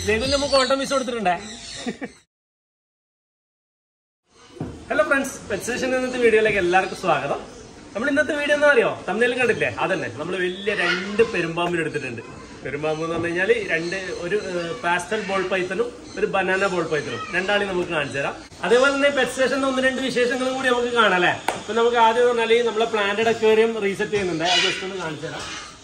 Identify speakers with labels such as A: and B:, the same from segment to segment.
A: സേവിൽ നമുക്ക് ഓട്ടം മിസ് കൊടുത്തിട്ടുണ്ടേ ഹലോ ഫ്രണ്ട്സ് പെറ്റ്സേഷൻ ഇന്നത്തെ വീഡിയോയിലേക്ക് എല്ലാവർക്കും സ്വാഗതം നമ്മൾ ഇന്നത്തെ വീഡിയോ എന്താ അറിയോ തമ്മിലും കണ്ടില്ലേ അതന്നെ നമ്മൾ വലിയ രണ്ട് പെരുമ്പാമ്പിന് എടുത്തിട്ടുണ്ട് പെരുമ്പാമ്പ് എന്ന് പറഞ്ഞു കഴിഞ്ഞാൽ രണ്ട് ഒരു പാസ്റ്റൽ ബോൾ പൈത്തനും ഒരു ബനാന ബോൾ പൈത്തനും രണ്ടാളി നമുക്ക് കാണിച്ചു തരാം അതേപോലെ തന്നെ പെറ്റ് സ്റ്റേഷന്റെ ഒന്ന് രണ്ട് വിശേഷങ്ങളും കൂടി നമുക്ക് കാണാം അല്ലേ അപ്പൊ നമുക്ക് ആദ്യം എന്ന് പറഞ്ഞാൽ നമ്മളെ പ്ലാന്റഡ് അക്വേറിയം റീസെറ്റ് ചെയ്യുന്നുണ്ട് അത് ജസ്റ്റ് ഒന്ന് കാണിച്ചു തരാം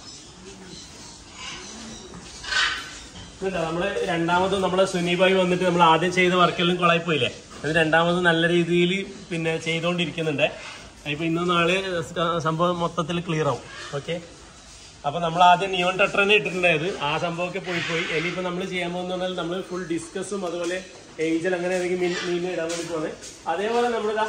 A: ഇതുണ്ടോ, നമ്മള് രണ്ടാമത് നമ്മളെ സുനിബായി വന്നിട്ട് നമ്മൾ ആദ്യം ചെയ്ത വർക്കെല്ലാം കൊളായി പോയില്ലേ അത് രണ്ടാമത് നല്ല രീതിയിൽ പിന്നെ ചെയ്തുകൊണ്ടിരിക്കുന്നുണ്ട് ഇപ്പൊ ഇന്ന് നാളെ സംഭവം മൊത്തത്തിൽ ക്ലിയർ ആവും ഓക്കെ അപ്പൊ നമ്മൾ ആദ്യം നിയോൺ ടട്ടറിനെ ഇട്ടിട്ടുണ്ടായത് ആ സംഭവമൊക്കെ പോയി പോയി ഇനിയിപ്പോ നമ്മൾ ചെയ്യാൻ പോകുന്ന നമ്മൾ ഫുൾ ഡിസ്കസും അതുപോലെ ഏഞ്ചൽ അങ്ങനെ ഏതെങ്കിലും മീൻ മീൻ ഇടാൻ വേണ്ടി പോകുന്നത് അതേപോലെ നമ്മളിതാ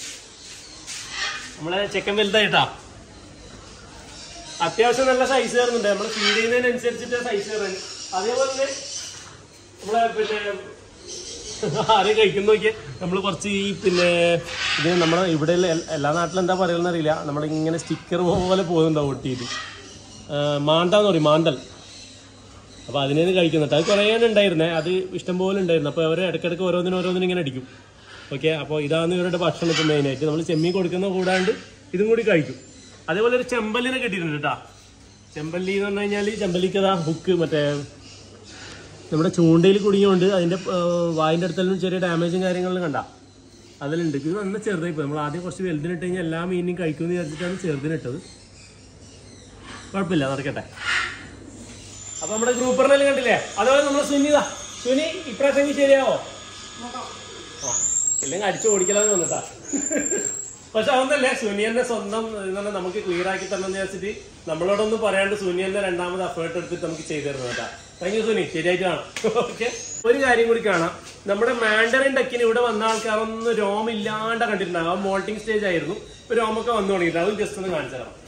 A: നമ്മളെ ചെക്കൻ വലുതായിട്ടാ അത്യാവശ്യം നല്ല സൈസ് കയറുന്നുണ്ട് നമ്മൾ ഫീഡ് ചെയ്യുന്നതിനനുസരിച്ചിട്ട് സൈസ് കയറുന്നത് അതേപോലെ തന്നെ നമ്മളെ പിന്നെ ആരെയും കഴിക്കുന്ന നോക്കിയാൽ നമ്മൾ കുറച്ച് ഈ പിന്നെ ഇത് നമ്മുടെ ഇവിടെ എല്ലാ നാട്ടിലും എന്താ പറയുന്നത് അറിയില്ല നമ്മളിങ്ങനെ സ്റ്റിക്കർ പോലെ പോകുന്നുണ്ടാവും ഒട്ടിയിട്ട് മാണ്ടാന്ന് പറയും മാന്തൽ അപ്പോൾ അതിനേന്ന് കഴിക്കുന്നുണ്ട് അത് കുറേ ഉണ്ടായിരുന്നേ അത് ഇഷ്ടംപോലെ ഉണ്ടായിരുന്നു അപ്പോൾ അവർ ഇടയ്ക്കിടയ്ക്ക് ഓരോന്നിനും ഓരോന്നിനും ഇങ്ങനെ അടിക്കും ഓക്കെ അപ്പോൾ ഇതാണ് ഇവരുടെ ഭക്ഷണം ഇപ്പം മെയിനായിട്ട് നമ്മൾ ചെമ്മീൻ കൊടുക്കുന്ന കൂടാണ്ട് ഇതും കൂടി കഴിക്കും അതേപോലെ ഒരു ചെമ്പല്ലിനെ കിട്ടിയിട്ടുണ്ട് കേട്ടോ ചെമ്പല്ലി എന്ന് പറഞ്ഞു കഴിഞ്ഞാൽ ചെമ്പല്ലിക്ക് അതാ ഹുക്ക് മറ്റേ നമ്മുടെ ചൂണ്ടയിൽ കുടുങ്ങിയോണ്ട് അതിന്റെ ആ, വായിന്റെ അടുത്തെല്ലാം ചെറിയ ഡാമേജും കാര്യങ്ങളും കണ്ട അതിലുണ്ട് ഇത് നന്ന ചെറുതായി പോയി നമ്മൾ ആദ്യം കുറച്ച് വലുതിനിട്ട് കഴിഞ്ഞാൽ എല്ലാ മീനും കഴിക്കുമെന്ന് വിചാരിച്ചിട്ടാണ് ചെറുതിനിട്ടത് കുഴപ്പമില്ല നടക്കട്ടെ അപ്പൊ നമ്മുടെ ഗ്രൂപ്പറിനെല്ലാം കണ്ടില്ലേ അതുപോലെ നമ്മൾ സുനിതാ സുനി ഇപ്രാവശ്യം ശരിയാവോ ആ, ഇല്ലെങ്കിൽ അടിച്ചു ഓടിക്കലാന്ന് വന്നിട്ടാ പക്ഷെ അതൊന്നല്ലേ സുനിയന്റെ സ്വന്തം ഇതാണ് നമുക്ക് ക്ലിയർ ആക്കി തരണം വിചാരിച്ചിട്ട് നമ്മളോടൊന്നും പറയാണ്ട് സുനിയന്റെ രണ്ടാമത് എഫേർട്ട് എടുത്തിട്ട് നമുക്ക് ചെയ്തു തരുന്നത് കേട്ടാ താങ്ക് യു സുനി ശരിയായിട്ട് കാണാം ഓക്കെ ഒരു കാര്യം കൂടി കാണാം നമ്മുടെ മാൻഡറിൻ ഡക്കിന് ഇവിടെ വന്ന ആൾക്കാരൊന്നും രോമില്ലാണ്ട് കണ്ടിട്ടുണ്ടാകും മോൾട്ടിംഗ് സ്റ്റേജ് ആയിരുന്നു ഇപ്പൊ രോമൊക്കെ വന്നു തുടങ്ങിയിട്ട് അതും ജസ്റ്റ് ഒന്ന് കാണിച്ചു തരാം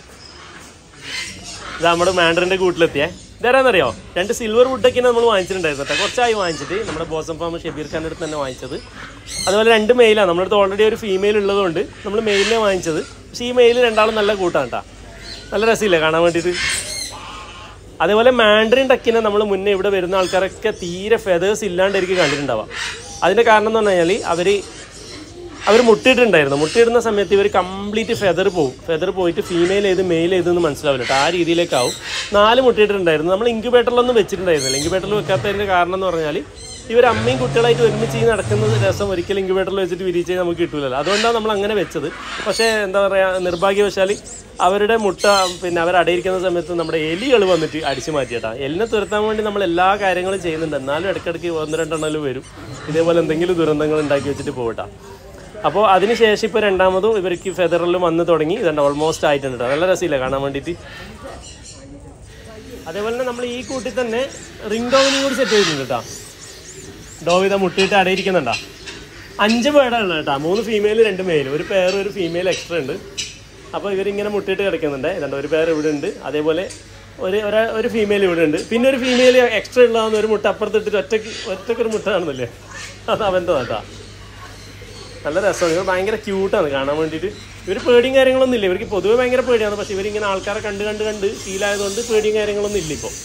A: ഇത് നമ്മുടെ മാൻഡറിന്റെ കൂട്ടിലെത്തിയേ ഇതാരാന്നറിയോ രണ്ട് സിൽവർ വുഡൊക്കെ നമ്മൾ വാങ്ങിച്ചിട്ടുണ്ടായിരുന്നു കേട്ടോ കുറച്ചായി വാങ്ങിച്ചിട്ട് നമ്മുടെ ബോസം ഫാം ഷബീർ ഖാൻ്റെ അടുത്ത് തന്നെ വാങ്ങിച്ചത് അതുപോലെ രണ്ട് മെയിലാണ് നമ്മുടെ അടുത്ത് ഓൾറെഡി ഒരു ഫീമെയിൽ ഉള്ളതുകൊണ്ട് നമ്മൾ മെയിലിനെ വാങ്ങിച്ചത് പക്ഷേ ഈ മെയിൽ രണ്ടാളും നല്ല കൂട്ടാണ് കേട്ടോ നല്ല രസമില്ലേ കാണാൻ വേണ്ടിയിട്ട് അതേപോലെ മാൻഡറിൻ ടക്കിനെ നമ്മൾ മുന്നേ ഇവിടെ വരുന്ന ആൾക്കാരൊക്കെ തീരെ ഫെതേഴ്സ് ഇല്ലാണ്ട് എനിക്ക് കണ്ടിട്ടുണ്ടാവാം അതിൻ്റെ കാരണം എന്ന് പറഞ്ഞു കഴിഞ്ഞാൽ അവർ അവർ മുട്ടിയിട്ടുണ്ടായിരുന്നു മുട്ടിയിടുന്ന സമയത്ത് ഇവർ കംപ്ലീറ്റ് ഫെദർ പോകും ഫെദർ പോയിട്ട് ഫീമെയിൽ ഏത് മെയിൽ ഏതെന്ന് മനസ്സിലാവില്ല കേട്ടോ ആ രീതിയിലേക്കാവും നാല് മുട്ടിയിട്ടുണ്ടായിരുന്നു നമ്മൾ ഇൻക്യുബേറ്ററിലൊന്നും വെച്ചിട്ടുണ്ടായിരുന്നില്ല ഇൻക്യുബേറ്ററിൽ വെക്കാത്തതിൻ്റെ കാരണം എന്ന് പറഞ്ഞാൽ ഇവർ അമ്മയും കുട്ടികളായിട്ട് ഒരുമിച്ച് ഈ നടക്കുന്നത് രസം ഒരിക്കലും ഇൻക്യുബേറ്ററിൽ വെച്ചിട്ട് വിരിച്ച് നമുക്ക് കിട്ടൂലല്ലോ അതുകൊണ്ടാണ് നമ്മൾ അങ്ങനെ വെച്ചത് പക്ഷേ എന്താ പറയുക നിർഭാഗ്യവശാൽ അവരുടെ മുട്ട പിന്നെ അവർ അടയിരിക്കുന്ന സമയത്ത് നമ്മുടെ എലികൾ വന്നിട്ട് അടിച്ചു മാറ്റിയിട്ടാ എലിനെ തുരത്താൻ വേണ്ടി നമ്മൾ എല്ലാ കാര്യങ്ങളും ചെയ്യുന്നുണ്ട് എന്നാലും ഇടയ്ക്കിടയ്ക്ക് ഒന്ന് രണ്ടെണ്ണം വരും ഇതേപോലെ എന്തെങ്കിലും ദുരന്തങ്ങൾ ഉണ്ടാക്കി വെച്ചിട്ട് പോകട്ടാ അപ്പോൾ അതിനുശേഷം ഇപ്പോൾ രണ്ടാമതും ഇവർക്ക് ഫെദറിലും വന്ന് തുടങ്ങി ഇതുണ്ട് ഓൾമോസ്റ്റ് ആയിട്ടുണ്ട് കേട്ടോ. നല്ല രസമില്ല കാണാൻ വേണ്ടിയിട്ട് അതേപോലെ തന്നെ നമ്മൾ ഈ കൂട്ടിൽ തന്നെ റിംഗ് ഡോവിനും കൂടി സെറ്റ് ചെയ്തിട്ടുണ്ട് കേട്ടോ ഡോവിത മുട്ടിയിട്ട് അടയിരിക്കുന്നുണ്ടോ അഞ്ച് പേടാണ് കേട്ടോ മൂന്ന് ഫീമെയിൽ രണ്ട് മെയിൽ ഒരു പേർ ഒരു ഫീമെയിൽ എക്സ്ട്രാ ഉണ്ട് അപ്പോൾ ഇവരിങ്ങനെ മുട്ടിയിട്ട് കിടക്കുന്നുണ്ട് ഇതുണ്ട് ഒരു പേർ ഇവിടെ ഉണ്ട് അതേപോലെ ഒരു ഒരാ ഒരു ഫീമെയിൽ ഇവിടെ ഉണ്ട് പിന്നെ ഒരു ഫീമെയിൽ എക്സ്ട്രാ ഉള്ളതാന്ന് ഒരു മുട്ട അപ്പുറത്തിട്ടിട്ട് ഒറ്റയ്ക്ക് ഒറ്റയ്ക്കൊരു മുട്ട കാണുന്നില്ലേ അത് അവൻ്റെ കേട്ടോ നല്ല രസമാണ് ഇവർ ഭയങ്കര ക്യൂട്ടാണ് കാണാൻ വേണ്ടിയിട്ട് ഇവർ പേടിയും കാര്യങ്ങളൊന്നും ഇല്ല ഇവർക്ക് പൊതുവെ ഭയങ്കര പേടിയാണ് പക്ഷെ ഇവരിങ്ങനെ ആൾക്കാരെ കണ്ട് കണ്ട് കണ്ട് ശീലമായതുകൊണ്ട് പേടിയും കാര്യങ്ങളൊന്നും ഇല്ല ഇപ്പോൾ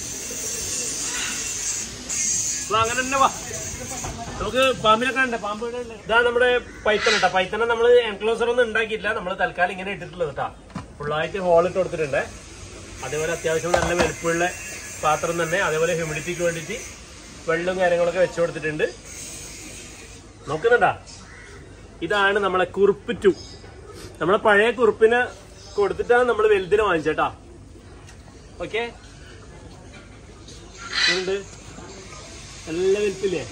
A: അങ്ങനെ തന്നെ വാ നമുക്ക് പാമ്പിനെ കണ്ടേ പാമ്പ് ഇവിടെ ഇല്ലേ? ഇതാ നമ്മുടെ പൈത്തൻ കേട്ടോ പൈത്തനെ നമ്മൾ എൻക്ലോസർ ഒന്നും ഉണ്ടാക്കിയില്ല നമ്മൾ തൽക്കാലം ഇങ്ങനെ ഇട്ടിട്ടുള്ളത് കേട്ടോ ഫുള്ളായിട്ട് ഹോൾ ഇട്ട് കൊടുത്തിട്ടുണ്ട് അതേപോലെ അത്യാവശ്യം നല്ല വലുപ്പമുള്ള പാത്രം തന്നെ അതേപോലെ ഹ്യൂമിഡിറ്റിക്ക് വേണ്ടിയിട്ട് വെള്ളവും കാര്യങ്ങളൊക്കെ വെച്ചു കൊടുത്തിട്ടുണ്ട് നോക്കുന്നുണ്ടാ ഇതാണ് നമ്മളെ കുറുപ്പ് ടു നമ്മളെ പഴയ കുറുപ്പിനെ കൊടുത്തിട്ടാണ് നമ്മൾ വലുതിനെ വാങ്ങിച്ചേട്ടാ ഓക്കെ ഉണ്ട് നല്ല വലുപ്പില്ലേ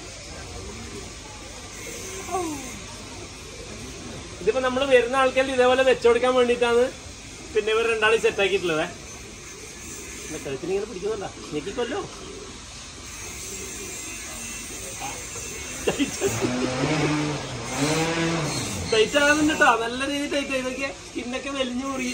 A: ഇതിപ്പോ നമ്മൾ വരുന്ന ആൾക്കാർ ഇതേപോലെ വെച്ചുകൊടുക്കാൻ വേണ്ടിയിട്ടാണ് പിന്നെ ഇവർ രണ്ടാളും സെറ്റ് ആക്കിയിട്ടുള്ളത് കഴുത്തിന് ഇങ്ങനെ പിടിക്കുന്നുണ്ടാ ഞെക്കിക്കൊല്ലോ ടൈറ്റ് ആകുന്നുണ്ട് കേട്ടോ നല്ല രീതിയിൽ ടൈറ്റ് ആയി നോക്കിയാ പിന്നൊക്കെ വലിഞ്ഞു മുറി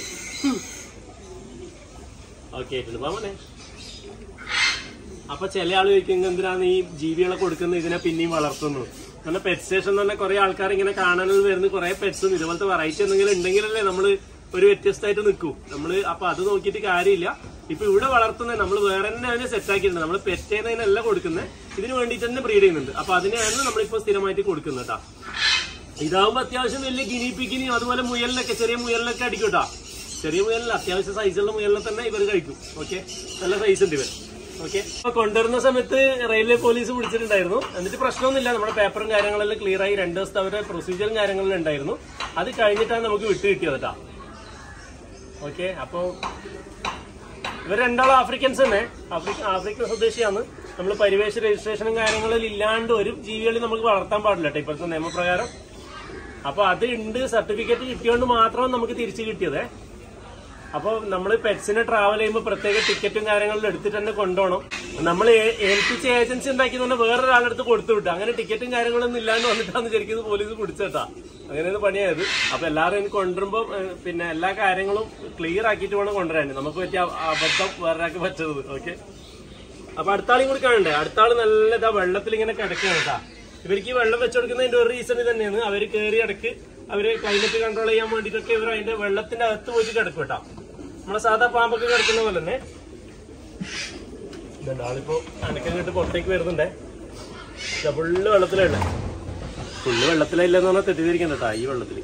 A: ഓക്കെ ആയിട്ടുണ്ട് പോമനെ അപ്പൊ ചില ആള് ചോദിക്കും എന്തിനാണ് ഈ ജീവികളെ കൊടുക്കുന്നത് ഇതിനെ പിന്നെയും വളർത്തുന്നു കാരണം പെറ്റ് സ്റ്റേഷൻ തന്നെ കുറെ ആൾക്കാർ ഇങ്ങനെ കാണാനും വരുന്ന കുറെ പെറ്റ്സും ഇതുപോലത്തെ വെറൈറ്റി എന്തെങ്കിലും ഉണ്ടെങ്കിലല്ലേ നമ്മള് ഒരു വ്യത്യസ്തമായിട്ട് നിൽക്കൂ നമ്മള് അപ്പൊ അത് നോക്കിയിട്ട് കാര്യമില്ല ഇപ്പൊ ഇവിടെ വളർത്തുന്നത് നമ്മൾ വേറെ തന്നെ അതിനെ സെറ്റ് ആക്കിയിട്ടുണ്ട് നമ്മൾ പെറ്റ് ചെയ്യുന്നതിനല്ല കൊടുക്കുന്നത് ഇതിന് വേണ്ടിയിട്ട് തന്നെ ബ്രീഡ് ചെയ്യുന്നുണ്ട് അപ്പൊ അതിനെയാണ് നമ്മളിപ്പോ സ്ഥിരമായിട്ട് കൊടുക്കുന്നത് കേട്ടോ ഇതാവുമ്പോ അത്യാവശ്യം വലിയ ഗിനിപ്പിക്കിനെയും അതുപോലെ മുയലിനൊക്കെ ചെറിയ മുയലിനൊക്കെ അടിക്കും കേട്ടോ ചെറിയ മുയലിന് അത്യാവശ്യം സൈസുള്ള മുയലിനെ തന്നെ ഇവർ കഴിക്കും ഓക്കെ നല്ല സൈസ് ഉണ്ട് ഇവർ ഓക്കെ അപ്പൊ കൊണ്ടുവരുന്ന സമയത്ത് റെയിൽവേ പോലീസ് പിടിച്ചിട്ടുണ്ടായിരുന്നു എന്നിട്ട് പ്രശ്നമൊന്നുമില്ല നമ്മുടെ പേപ്പറും കാര്യങ്ങളെല്ലാം ക്ലിയർ ആയി രണ്ട് ദിവസത്തെ അവരുടെ പ്രൊസീജിയറും കാര്യങ്ങളെല്ലാം ഉണ്ടായിരുന്നു അത് കഴിഞ്ഞിട്ടാണ് നമുക്ക് വിട്ട് കിട്ടിയത് കേട്ടോ ഓക്കെ അപ്പോ ഇവർ രണ്ടാളും ആഫ്രിക്കൻസ് തന്നെ ആഫ്രിക്ക ആഫ്രിക്കൻ സ്വദേശിയാണ് നമ്മൾ പരിവേഷ രജിസ്ട്രേഷനും കാര്യങ്ങളിൽ ഇല്ലാണ്ട് ഒരു ജീവികളെ നമുക്ക് വളർത്താൻ പാടില്ല കേട്ടോ ഇപ്പോഴത്തെ നിയമപ്രകാരം അപ്പൊ അത് ഉണ്ട് സർട്ടിഫിക്കറ്റ് കിട്ടിയോണ്ട് മാത്രം നമുക്ക് തിരിച്ചു കിട്ടിയത് അപ്പോൾ നമ്മൾ പെറ്റ്സിനെ ട്രാവൽ ചെയ്യുമ്പോൾ പ്രത്യേക ടിക്കറ്റും കാര്യങ്ങളും എടുത്തിട്ട് തന്നെ കൊണ്ടുപോകണം നമ്മൾ ഏൽപ്പിച്ച ഏജൻസി ഉണ്ടാക്കി തന്നെ വേറൊരാളുടെ അടുത്ത് കൊടുത്തു വിട്ടു അങ്ങനെ ടിക്കറ്റും കാര്യങ്ങളൊന്നും ഇല്ലാണ്ട് വന്നിട്ടാണ് ശരിക്കും ഇത് പോലീസ് പിടിച്ചേട്ടാ അങ്ങനെയാണ് പണിയായത് അപ്പൊ എല്ലാവരും എനിക്ക് കൊണ്ടുവരുമ്പോൾ പിന്നെ എല്ലാ കാര്യങ്ങളും ക്ലിയർ ആക്കിയിട്ട് വേണം കൊണ്ടുവരാൻ നമുക്ക് പറ്റിയ അ- അബദ്ധം വേറൊരാൾക്ക് പറ്റരുത് ഓക്കെ അപ്പൊ അടുത്ത ആളും കൂടി കാണണ്ടേ അടുത്ത ആള് നല്ല ഇതാ വെള്ളത്തിൽ ഇങ്ങനെ കിടക്കുകയാണ് കേട്ടാ ഇവർക്ക് ഈ വെള്ളം വെച്ചുകൊടുക്കുന്നതിന്റെ ഒരു റീസൺ ഇത് തന്നെയാണ് അവര് കയറി ഇടക്ക് അവര് ക്ലൈമറ്റ് കൺട്രോൾ ചെയ്യാൻ വേണ്ടിയിട്ടൊക്കെ ഇവർ അതിന്റെ വെള്ളത്തിന്റെ അകത്ത് പോയിട്ട് കിടക്കും കേട്ടാ നമ്മളെ സാധാ പാമ്പൊക്കെ കിടക്കുന്ന പോലെ തന്നെ ഇതുണ്ട് ആളിപ്പോ അനക്കം കേട്ട് പുറത്തേക്ക് വരുന്നുണ്ടേ ഇതാ ഫുള്ള് വെള്ളത്തിലല്ലേ ഫുള്ള് വെള്ളത്തിലില്ലെന്ന് പറഞ്ഞാൽ തെറ്റിദ്ധരിക്കണ്ട കേട്ടാ ഈ വെള്ളത്തില്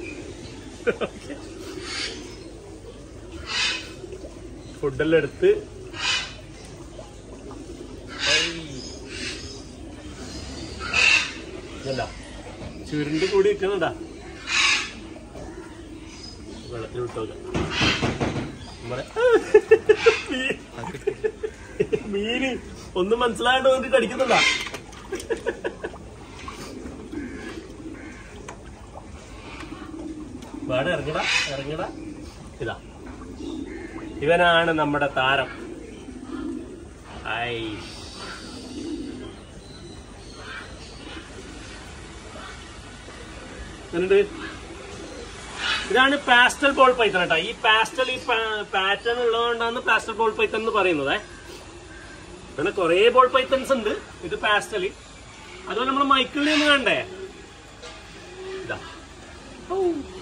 A: ഫുഡെല്ലാം എടുത്ത് ഇതല്ല ചുരുണ്ട് കൂടി നിൽക്കുന്നുണ്ടാ വെള്ളത്തിൽ വിട്ടോക്കാം നമ്മളെ മീന് ഒന്നും മനസ്സിലായിട്ട് വന്നിട്ട് കടിക്കുന്നുണ്ടാ വേടെ ഇറങ്ങടാ ഇറങ്ങടാ ഇതാ ഇവനാണ് നമ്മുടെ താരം ഐ എന്നിട്ട് ഇതാണ് പാസ്റ്റൽ ബോൾ പൈത്തൺ കേട്ടോ ഈ പാസ്റ്റൽ ഈ പാറ്റേൺ ഉള്ളതുകൊണ്ടാണ് പാസ്റ്റൽ ബോൾ പൈത്തൺ എന്ന് പറയുന്നത് അങ്ങനെ കുറെ ബോൾ പൈത്തൺസ് ഉണ്ട് ഇത് പാസ്റ്റൽ അതുപോലെ നമ്മൾ മൈക്കിളിൽ നിന്ന് കണ്ടേ ഇതാ ഔ.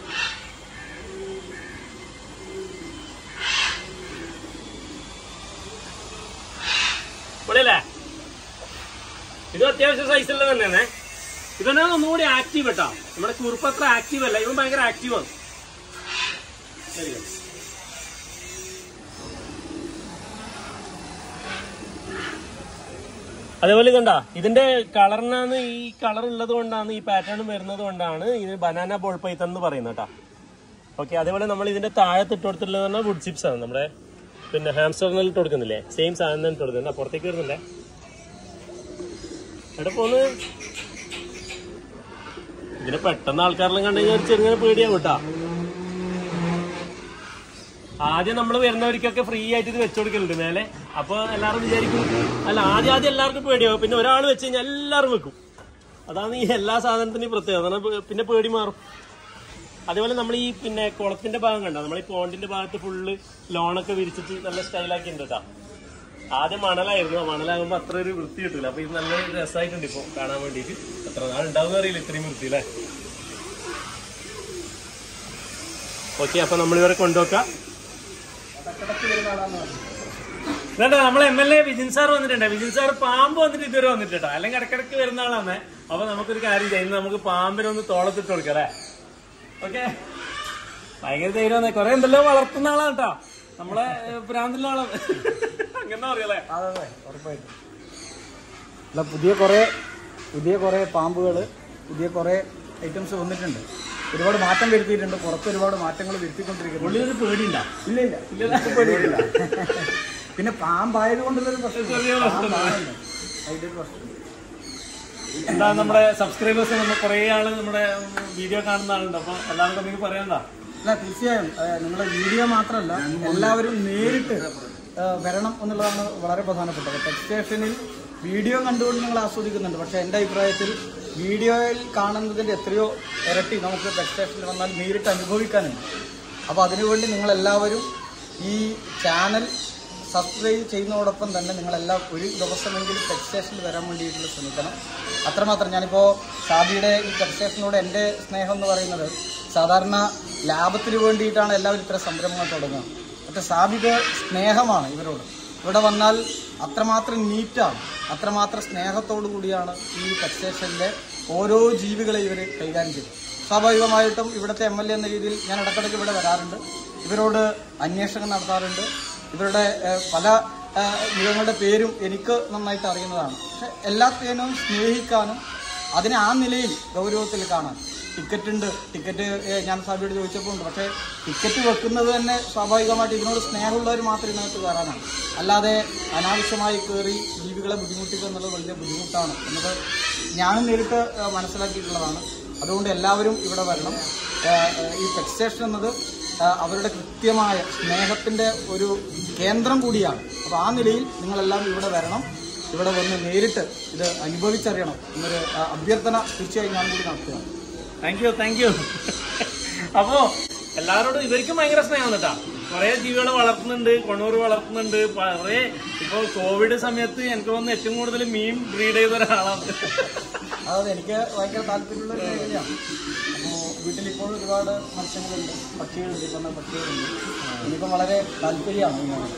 A: ഇവിടെയല്ലേ ഇത് അത്യാവശ്യം സൈസുള്ള തന്നെയാണേ ഇവനാണ് ഒന്നുകൂടി ആക്റ്റീവ് കേട്ടോ നമ്മുടെ കുറുപ്പ് അത്ര ആക്റ്റീവ് അല്ല ഇവൻ ഭയങ്കര ആക്റ്റീവ് ആണ് ശരി. അതേപോലെ ഇതുണ്ടാ ഇതിന്റെ കളറിനാണ് ഈ കളർ ഉള്ളത് കൊണ്ടാണ് ഈ പാറ്റേൺ വരുന്നത് കൊണ്ടാണ് ഇത് ബനാന ബോൾ പൈത്തൺ എന്ന് പറയുന്നത് കേട്ടോ ഓക്കെ അതേപോലെ നമ്മൾ ഇതിന്റെ താഴത്ത് ഇട്ട് കൊടുത്തിട്ടുള്ളത് പറഞ്ഞാൽ വുഡ് ചിപ്സ് ആണ് നമ്മുടെ പിന്നെ ഹാംസ്റ്ററിനിൽ ഇട്ട് കൊടുക്കുന്നില്ലേ സെയിം സാധനം തന്നെ ഇട്ട് കൊടുക്കുന്നത് പുറത്തേക്ക് വരുന്നുണ്ടേ എവിടെ പോന്ന് ഇതിനെ പെട്ടെന്ന് ആൾക്കാരെല്ലാം കണ്ടു കഴിഞ്ഞാൽ ചെറുങ്ങനെ പേടിയാവും കേട്ടാ ആദ്യം നമ്മൾ വരുന്നവർക്കൊക്കെ ഫ്രീ ആയിട്ട് ഇത് വെച്ചു കൊടുക്കലുണ്ട് മേലെ അപ്പൊ എല്ലാവരും വിചാരിക്കും അല്ല ആദ്യം ആദ്യം എല്ലാവർക്കും പേടിയാവും പിന്നെ ഒരാൾ വെച്ച് കഴിഞ്ഞാൽ എല്ലാവരും വെക്കും അതാണ് ഈ എല്ലാ സാധനത്തിന്റെയും പ്രത്യേകത കാരണം പേ- പിന്നെ പേടി മാറും അതേപോലെ നമ്മൾ ഈ പിന്നെ കുളത്തിന്റെ ഭാഗം കണ്ടോ നമ്മൾ ഈ പോണ്ടിന്റെ ഭാഗത്ത് ഫുള്ള് ലോണൊക്കെ വിരിച്ചിട്ട് നല്ല സ്റ്റൈലാക്കി ഉണ്ട് കേട്ടോ ആദ്യം മണലായിരുന്നു ആ മണലാകുമ്പോ അത്ര ഒരു വൃത്തി കിട്ടില്ല അപ്പൊ ഇത് നല്ല രസമായിട്ടുണ്ട് ഇപ്പൊ കാണാൻ വേണ്ടിയിട്ട് എത്ര നാൾ ഉണ്ടാവും അറിയില്ല ഇത്രയും വൃത്തി അല്ലേ ഓക്കെ അപ്പൊ നമ്മളിവരെ കൊണ്ടുവക്കാം വേണ്ട നമ്മളെ M L A Vijin sir വന്നിട്ടുണ്ട് വിജിൻ സാർ പാമ്പ് വന്നിട്ട് ഇതുവരെ വന്നിട്ടോ അല്ലെങ്കിൽ ഇടക്കിടക്ക് വരുന്ന ആളാണ് അപ്പൊ നമുക്കൊരു കാര്യം ചെയ്യാം ഇന്ന് നമുക്ക് പാമ്പിനെ ഒന്ന് തോളത്തിട്ട് കൊടുക്കാം അല്ലേ ഓക്കെ ഭയങ്കര ധൈര്യം കുറെ എന്തെല്ലോ വളർത്തുന്ന ആളാണ് കേട്ടോ നമ്മളെ ഏഹ്, ഭ്രാന്തുള്ള ആളാണ് അങ്ങനെ അറിയാലേ
B: അതെ അതെ ഉറപ്പായിട്ടും അല്ല പുതിയ കുറേ പുതിയ കുറേ പാമ്പുകൾ പുതിയ കുറേ ഐറ്റംസ് വന്നിട്ടുണ്ട് ഒരുപാട് മാറ്റം വരുത്തിയിട്ടുണ്ട് പുറത്ത് ഒരുപാട് മാറ്റങ്ങൾ വരുത്തിക്കൊണ്ടിരിക്കുന്നു
A: ഉള്ളിലൊരു പേടിയുണ്ടാ
B: ഇല്ല ഇല്ല എനിക്ക് പേടിയില്ല പിന്നെ പാമ്പായത് കൊണ്ടുള്ളൊരു പ്രശ്നം
A: ചെറിയ പ്രശ്നം.
B: പാമ്പാണല്ലോ. അതിന്റെ ഒരു പ്രശ്നം
A: എന്താ നമ്മുടെ സബ്സ്ക്രൈബേഴ്സ് നമ്മൾ കുറെ ആള് നമ്മുടെ വീഡിയോ കാണുന്ന ആളുണ്ട് അപ്പൊ എല്ലാവർക്കും നിങ്ങൾക്ക് പറയാഎന്താ
B: അല്ല തീർച്ചയായും ഏഹ്, നിങ്ങളുടെ വീഡിയോ മാത്രമല്ല എല്ലാവരും നേരിട്ട് ഏഹ്, വരണം എന്നുള്ളതാണ് വളരെ പ്രധാനപ്പെട്ടത് ടെക് സ്റ്റേഷനിൽ വീഡിയോ കണ്ടുകൊണ്ട് നിങ്ങൾ ആസ്വദിക്കുന്നുണ്ട് പക്ഷേ എൻ്റെ അഭിപ്രായത്തിൽ വീഡിയോയിൽ കാണുന്നതിൻ്റെ എത്രയോ ഇരട്ടി നമുക്ക് ടെക് സ്റ്റേഷനിൽ വന്നാൽ നേരിട്ട് അനുഭവിക്കാനുണ്ട് അപ്പോൾ അതിനുവേണ്ടി നിങ്ങളെല്ലാവരും ഈ ചാനൽ സബ്സ്ക്രൈബ് ചെയ്യുന്നതോടൊപ്പം തന്നെ നിങ്ങളെല്ലാം ഒരു ദിവസമെങ്കിലും ടെക് സ്റ്റേഷനിൽ വരാൻ വേണ്ടിയിട്ടുള്ള ശ്രമിക്കണം അത്രമാത്രം ഞാനിപ്പോൾ ഷാബിയുടെ ഈ ടെക് സ്റ്റേഷനോട് എൻ്റെ സ്നേഹം എന്ന് പറയുന്നത് സാധാരണ ലാഭത്തിന് വേണ്ടിയിട്ടാണ് എല്ലാവരും ഇത്തരം സംരംഭങ്ങൾ തുടങ്ങുക പക്ഷേ സാബിക്ക് സ്നേഹമാണ് ഇവരോട് ഇവിടെ വന്നാൽ അത്രമാത്രം നീറ്റാണ് അത്രമാത്രം സ്നേഹത്തോടു കൂടിയാണ് ഈ പെറ്റ് സ്റ്റേഷനിലെ ഓരോ ജീവികളെ ഇവർ കൈകാര്യം ചെയ്തത് സ്വാഭാവികമായിട്ടും ഇവിടുത്തെ എം എൽ എ എന്ന രീതിയിൽ ഞാൻ ഇടയ്ക്കിടയ്ക്ക് ഇവിടെ വരാറുണ്ട് ഇവരോട് അന്വേഷണം നടത്താറുണ്ട് ഇവരുടെ ഏഹ്, പല ഏഹ്, മൃഗങ്ങളുടെ പേരും എനിക്ക് നന്നായിട്ട് അറിയുന്നതാണ് പക്ഷെ എല്ലാത്തിനും സ്നേഹിക്കാനും അതിനെ ആ നിലയിൽ ഗൗരവത്തിൽ കാണാൻ ടിക്കറ്റ് ഉണ്ട് ടിക്കറ്റ് ഏഹ്, ഞാൻ സാബിയോട് ചോദിച്ചപ്പോൾ ഉണ്ട് പക്ഷേ ടിക്കറ്റ് വെക്കുന്നത് തന്നെ സ്വാഭാവികമായിട്ട് ഇതിനോട് സ്നേഹമുള്ളവർ മാത്രം ഇതിനകത്ത് കയറാനാണ് അല്ലാതെ അനാവശ്യമായി കയറി ജീവികളെ ബുദ്ധിമുട്ടിക്കുക എന്നുള്ളത് വലിയ ബുദ്ധിമുട്ടാണ് എന്നത് ഞാനും നേരിട്ട് ഏഹ്, മനസ്സിലാക്കിയിട്ടുള്ളതാണ് അതുകൊണ്ട് എല്ലാവരും ഇവിടെ വരണം ഏഹ്, ഏഹ്, ഈ പെറ്റ് സ്റ്റേഷൻ എന്നത് ഏഹ്, അവരുടെ കൃത്യമായ സ്നേഹത്തിൻ്റെ ഒരു കേന്ദ്രം കൂടിയാണ് അപ്പോൾ ആ നിലയിൽ നിങ്ങളെല്ലാം ഇവിടെ വരണം ഇവിടെ വന്ന് നേരിട്ട് ഇത് അനുഭവിച്ചറിയണം എന്നൊരു ആ, അഭ്യർത്ഥന തീർച്ചയായും ഞാൻ കൂടി നടത്തുകയാണ്
A: താങ്ക് യു താങ്ക് യു അപ്പോ എല്ലാവരോടും ഇവർക്കും ഭയങ്കര സ്നേഹമാണ് കേട്ടാ കുറെ ജീവികളെ വളർത്തുന്നുണ്ട് കൊണൂർ വളർത്തുന്നുണ്ട് കുറെ ഇപ്പൊ കോവിഡ് സമയത്ത് എനിക്ക് തോന്നുന്നു ഏറ്റവും കൂടുതൽ മീൻ ബ്രീഡ് ചെയ്ത ഒരാളാണ്
B: അതായത് എനിക്ക് ഭയങ്കര താല്പര്യമുള്ള ഒരു മേഖലയാണ് അപ്പോൾ വീട്ടിൽ ഇപ്പോൾ ഒരുപാട് മത്സ്യങ്ങളുണ്ട് പക്ഷികളുണ്ട് ഈ പറഞ്ഞ പക്ഷികളുണ്ട് എനിക്കും വളരെ താല്പര്യമാണ് ഈ മേഖല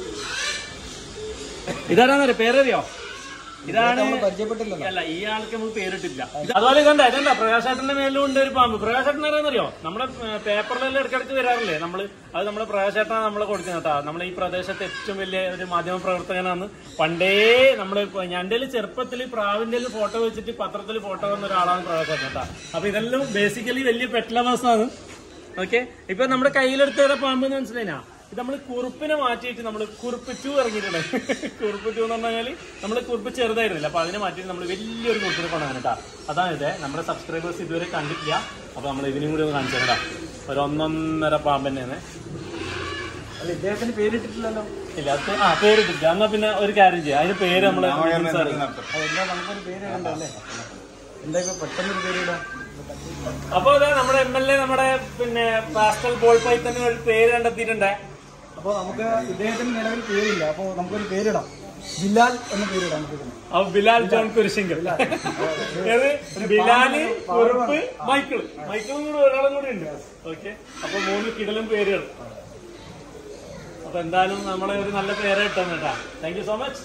A: ഇതാരാന്നറിയോ പേരറിയോ ഇതാണ്
B: നമ്മൾ പരിചയപ്പെട്ടില്ലല്ലോ
A: അല്ല ഈ ആൾക്ക് നമുക്ക് പേരിട്ടില്ല ഇത് അതുപോലെ ഇതണ്ട ഇതണ്ട പ്രകാശേട്ടന്റെ മേലും ഉണ്ട് ഒരു പാമ്പ് പ്രകാശേട്ടൻ അറിയാന്നറിയോ നമ്മുടെ ഏഹ്, പേപ്പറിലെല്ലാം ഇടയ്ക്കിടയ്ക്ക് വരാറില്ലേ നമ്മള് അത് നമ്മുടെ പ്രകാശേട്ടനാണ് നമ്മളെ കൊടുക്കുന്നത് കേട്ടോ നമ്മുടെ ഈ പ്രദേശത്തെ ഏറ്റവും വലിയ ഒരു മാധ്യമ പ്രവർത്തകനാണ് പണ്ടേ നമ്മള് ഇപ്പൊ ഞന്റെ ചെറുപ്പത്തിൽ പ്രാവിന്റെ ഫോട്ടോ വെച്ചിട്ട് പത്രത്തിൽ ഫോട്ടോ വന്ന ഒരാളാണ് പ്രകാശേട്ടൻ കേട്ടോ അപ്പൊ ഇതെല്ലാം ബേസിക്കലി വലിയ പെറ്റ് ലവേഴ്സ് ആണ് ഓക്കെ ഇപ്പൊ നമ്മുടെ കയ്യിലെടുത്ത പാമ്പ് എന്ന് മനസ്സിലായിനാ ഇത് നമ്മൾ കുറുപ്പിനെ മാറ്റിയിട്ട് നമ്മൾ കുറുപ്പ് ടു ഇറങ്ങിയിട്ടുണ്ട് കുറുപ്പ് ടു എന്ന് പറഞ്ഞാൽ നമ്മൾ കുറുപ്പ് ചെറുതായിരുന്നില്ല അപ്പൊ അതിനെ മാറ്റിയിട്ട് നമ്മൾ വലിയൊരു കുറുപ്പിനെ കൊണ്ടാണ് കേട്ടോ അതാണ് ഇത് നമ്മുടെ സബ്സ്ക്രൈബേഴ്സ് ഇതുവരെ കണ്ടിട്ടില്ല അപ്പൊ നമ്മൾ ഇതിനും കൂടി ഒന്ന് കാണിച്ചു തരാം ഒരു ഒന്നൊന്നര പാമ്പ് തന്നെയാണ്
B: അല്ല ഇദ്ദേഹത്തിന് പേരിട്ടിട്ടില്ലല്ലോ
A: ഇല്ല അത് ആ പേരിട്ടില്ല എന്നാ പിന്നെ ഒരു കാര്യം ചെയ്യാം അതിന് പേര് നമ്മള്
B: അതെന്താ നമുക്കൊരു പേര് വേണ്ടല്ലേ എന്താ ഇപ്പൊ പെട്ടെന്നൊരു പേരിടാം
A: അപ്പൊ ഇതാ നമ്മുടെ എം എൽ എ നമ്മുടെ പിന്നെ പാസ്റ്റൽ ബോൾ പൈത്തന് ഒരു പേര് കണ്ടെത്തിയിട്ടുണ്ട്
B: അപ്പോൾ നമുക്ക് ഇദ്ദേഹത്തിന് നിലവിൽ പേരില്ല അപ്പോൾ നമുക്കൊരു പേരിടാം ബിലാൽ എന്ന പേരിടാം നമുക്ക് ഇതിന്.
A: അപ്പൊ ബിലാൽ ജോൺ കുരിശിങ്കൽ ഏത് ബിലാല് കുറുപ്പ് മൈക്കിൾ മൈക്കിളും കൂടെ ഒരാളും കൂടി ഉണ്ട് ഓക്കെ അപ്പൊ മൂന്ന് കിടലും പേരുകൾ അപ്പൊ എന്തായാലും നമ്മളെ ഒരു നല്ല പേര് കിട്ടും കേട്ടാ താങ്ക് യു സോ മച്ച്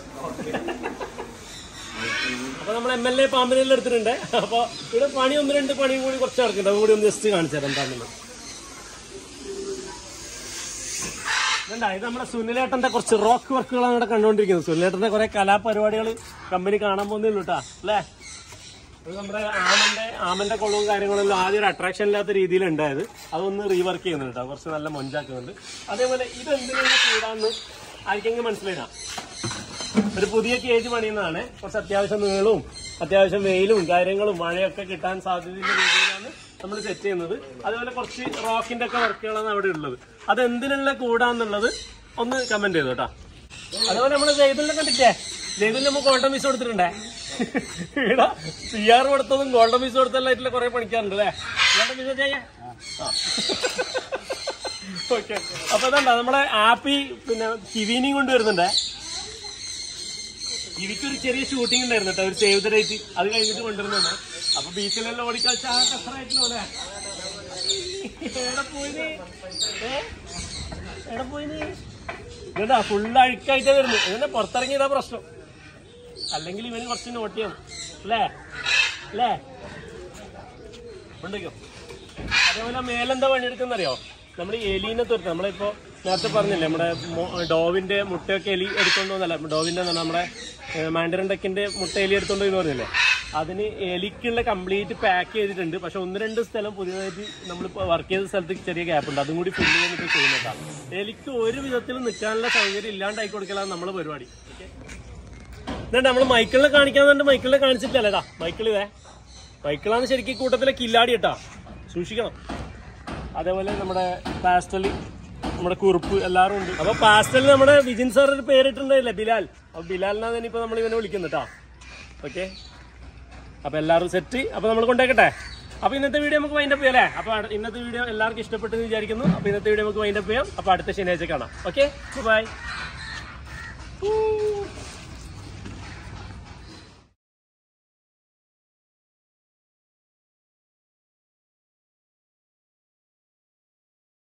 A: അപ്പൊ നമ്മൾ എം എൽ എ പാമ്പിനെല്ലാം എടുത്തിട്ടുണ്ട് അപ്പൊ ഇവിടെ പണി ഒന്ന് രണ്ട് പണിയും കൂടി കുറച്ച് നടക്കുന്നുണ്ട് അതും കൂടി ഒന്ന് ജസ്റ്റ് കാണിച്ചു തരാം എന്താണെന്നുള്ളത് ഇതുണ്ടാ, ഇത് നമ്മുടെ സുനിലേട്ടന്റെ കുറച്ച് റോക്ക് വർക്കുകളാണ് ഇവിടെ കണ്ടുകൊണ്ടിരിക്കുന്നത് സുനിലേട്ടന്റെ കുറെ കലാപരിപാടികൾ കമ്പനി കാണാൻ പോകുന്നേ ഉള്ളൂ കേട്ടാ അല്ലേ ഇത് നമ്മുടെ ആമന്റെ ആമന്റെ കൊള്ളവും കാര്യങ്ങളെല്ലാം ആദ്യം ഒരു അട്രാക്ഷൻ ഇല്ലാത്ത രീതിയിൽ ഉണ്ടായത് അതൊന്ന് റീവർക്ക് ചെയ്യുന്നുണ്ട് കേട്ടോ കുറച്ച് നല്ല മൊഞ്ചാക്കുന്നുണ്ട് അതേപോലെ ഇത് എന്തിനാണ് കൂടാന്ന് ആർക്കെങ്കിലും മനസ്സിലായില്ല ഒരു പുതിയ കേജ് പണിയുന്നതാണ് കുറച്ച് അത്യാവശ്യം നീളവും അത്യാവശ്യം വെയിലും കാര്യങ്ങളും മഴയൊക്കെ കിട്ടാൻ സാധ്യതയുള്ള രീതിയിലാണ് നമ്മൾ സെറ്റ് ചെയ്യുന്നത് അതുപോലെ കുറച്ച് റോക്കിന്റെ ഒക്കെ വർക്കുകളാണ് അവിടെ ഉള്ളത് അത് എന്തിനുള്ള കൂടാന്നുള്ളത് ഒന്ന് കമന്റ് ചെയ്തു കേട്ടോ അതുപോലെ നമ്മള് ജയ്തുലിനെ കണ്ടിട്ടേ ജയ്തുലിന് നമ്മൾ ഗോൾഡൻ പീസ് കൊടുത്തിട്ടുണ്ടേ ഇവിടെ സി ആർ കൊടുത്തതും ഗോൾഡൻ പീസ് കൊടുത്തല്ലായിട്ടുള്ള കുറെ പണിക്കാറുണ്ട് അല്ലേ ഗോൾഡൻ പീസ് ചെയ്യാ ഓക്കെ അപ്പൊ ഇതണ്ട നമ്മുടെ ആപ്പി പിന്നെ കിവീനിയും കൊണ്ടുവരുന്നുണ്ടേ ഇവയ്ക്കൊരു ചെറിയ ഷൂട്ടിംഗ് ഉണ്ടായിരുന്നു കേട്ടോ ഒരു സേവ് ദ ഡേറ്റ് അത് കഴിഞ്ഞിട്ട് കൊണ്ടുവരുന്നുണ്ട് അപ്പൊ ബീച്ചിലെല്ലാം ഓടിക്കളിച്ച ആ കസറായിട്ടില്ലോ അല്ലേ എവിടെ പോയി നീ? ഏ? എവിടെ പോയി നീ ഇതാ ഫുള്ള് അഴുക്കായിട്ടാ വരുന്നത് ഇതിന്റെ പുറത്തിറങ്ങിയതാ പ്രശ്നം അല്ലെങ്കിൽ ഇവന് കുറച്ച് നോട്ട് ചെയ്യണം അല്ലേ അല്ലേ ഉണ്ടോ അതേപോലെ മേലെന്താ പണിയെടുക്കുന്നറിയോ നമ്മൾ എലീനെ തുരത്ത് നമ്മളിപ്പോ നേരത്തെ പറഞ്ഞില്ലേ നമ്മുടെ മൊ- ഡോവിന്റെ മുട്ടയൊക്കെ എലി എടുത്തോണ്ട് വന്നല്ല ഡോവിന്റെ എന്ന് പറഞ്ഞാ നമ്മുടെ മാൻഡറിൻ ടെക്കിന്റെ മുട്ട എലി എടുത്തോണ്ട് എന്ന് പറഞ്ഞില്ലേ അതിന് എലിക്കുള്ള കംപ്ലീറ്റ് പാക്ക് ചെയ്തിട്ടുണ്ട് പക്ഷെ ഒന്ന് രണ്ട് സ്ഥലം പുതിയതായിട്ട് നമ്മൾ വർക്ക് ചെയ്ത സ്ഥലത്ത് ചെറിയ ഗ്യാപ്പ് ഉണ്ട് അതും കൂടി ഫില്ല് ചെയ്തിട്ട് ചെയ്യുന്നതാണ് എലിക്ക് ഒരു വിധത്തിലും നിൽക്കാനുള്ള സൗകര്യം ഇല്ലാണ്ടായി കൊടുക്കലാണ് നമ്മളെ പരിപാടി ഓക്കെ എന്നിട്ട് നമ്മൾ മൈക്കിളിനെ കാണിക്കാൻ വേണ്ടി മൈക്കിളിനെ കാണിച്ചിട്ടില്ലല്ലേടാ മൈക്കിൾ ഇതേ മൈക്കിളാണ് ശരിക്കും കൂട്ടത്തിലെ കില്ലാടി കേട്ടാ സൂക്ഷിക്കണം അതേപോലെ നമ്മുടെ പാസ്റ്റൽ നമ്മുടെ കുറുപ്പ് എല്ലാവരും ഉണ്ട് അപ്പൊ പാസ്റ്റലിൽ നമ്മുടെ വിജിൻ സാർ ഒരു പേരിട്ടുണ്ടായില്ലേ ബിലാൽ അപ്പൊ ബിലാലിനാണ് ഇനിയിപ്പോ നമ്മൾ ഇവനെ വിളിക്കുന്നത് കേട്ടോ ഓക്കെ അപ്പൊ എല്ലാവരും സെറ്റ് അപ്പൊ നമ്മൾ കൊണ്ടേക്കട്ടെ അപ്പൊ ഇന്നത്തെ വീഡിയോ നമുക്ക് വൈൻഡപ്പ് ചെയ്യാം അല്ലേ അപ്പൊ അട- ഇന്നത്തെ വീഡിയോ എല്ലാവർക്കും ഇഷ്ടപ്പെട്ടെന്ന് വിചാരിക്കുന്നു അപ്പൊ ഇന്നത്തെ വീഡിയോ നമുക്ക് വൈൻഡപ്പ് ചെയ്യാം അപ്പൊ അടുത്ത ശനിയാഴ്ച കാണാം ഓക്കെ ബൈ